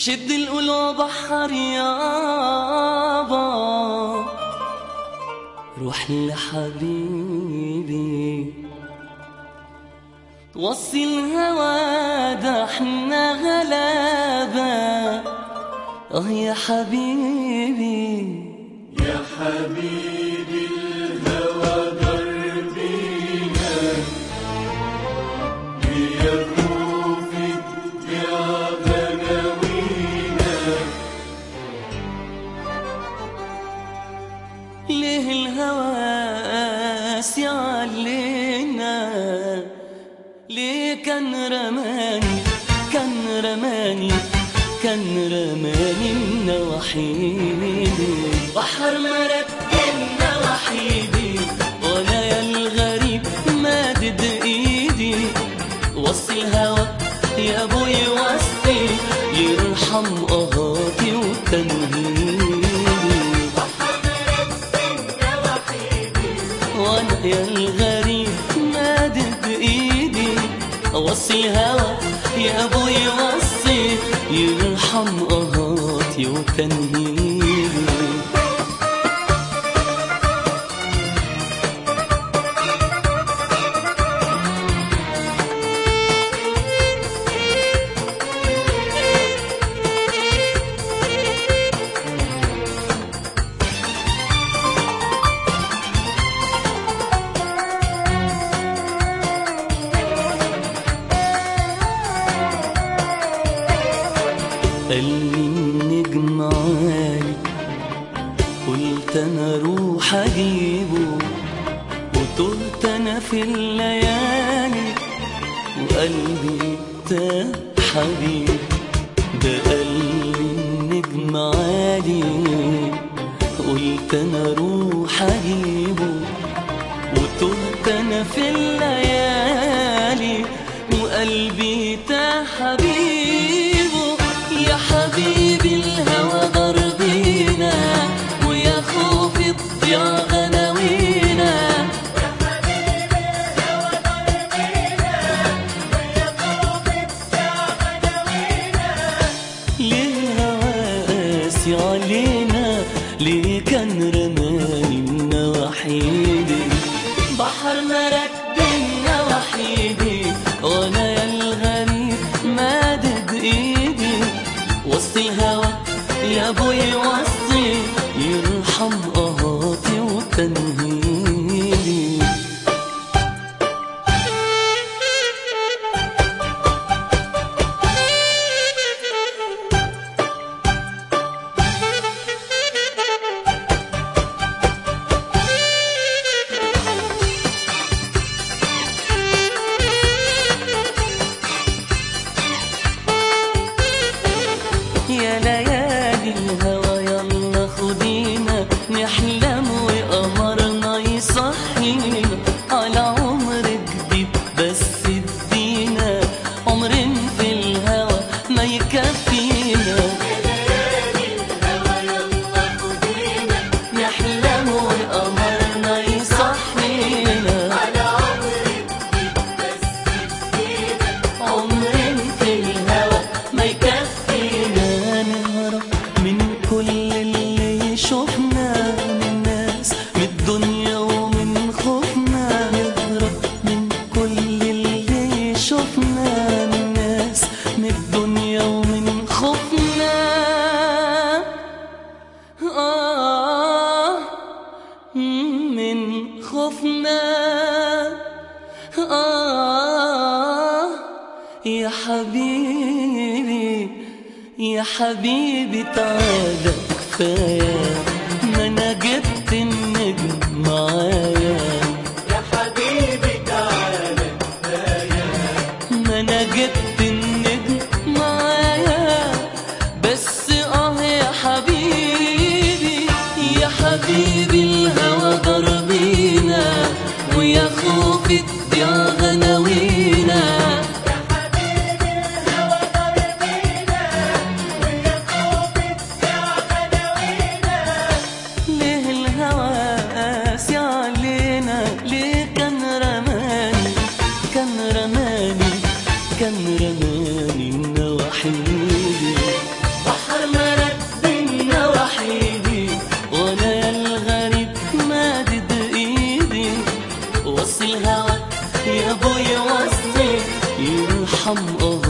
شد القلوب بحر يابا روح لحبيبي وصي الهوى ده احنا غلابة اه يا حبيبي يا حبيبي الهوى دربينا ليكون في الدنيا غناوينا ليه الهوى قاسي علينا ليه كان رماني كان رماني كان رماني من وحيدي بحر مركبنا وحيدي وانا يا الغريب مادد ايدي وصي الهوى يا ابوي وصي يرحم قهاتي وتنهيدي وانا يا الغريب مادد بايدي اوصي الهوى يا ابوي وصي يرحم قهاتي وتنهيدي قال لي النجم عالي قلت انا اروح اجيبه وتهت انا في الليالي وقلبي تاه حبيبي ده قال لي النجم عالي قلت انا اروح اجيبه وتهت انا في الليالي وقلبي تاه حبيبه يا حبيبي الهوى ضربينا ويا خوفي تضيع غناوينا ليه الهوى قاسي علينا ليه كان رماني من وحيدي بحر مركبنا وحيدي وانا يا الغريب مادد ايدي وسط الهوى يا ابوي وصي يرحم قهاتي وتنهيدي يا ليالي الهوى يلا خدينا نحلم وقمرنا يصحينا على عمر جديد بس ادينا عمر في الهوى ما يكفينا نحلم وقمرنا يصحينا عمر في الهوى ما يكفينا نهرب من كل اللي يشوفنا من الناس من الدنيا ومن خوفنا نهرب من كل اللي يشوفنا من الناس من الدنيا ومن خوفنا آه من خوفنا آه يا حبيبي يا حبيبي تعالى كفاية ما أنا جبت النجم معايا يا حبيبي تعالى ما أنا جبت النجم معايا بس آه يا حبيبي يا حبيبي الهوى ضربينا ويا خوفي تضيع غناوينا ليه الهوى قاسي علينا ليه كان رماني كان رماني كان رماني النواحيدي حمقى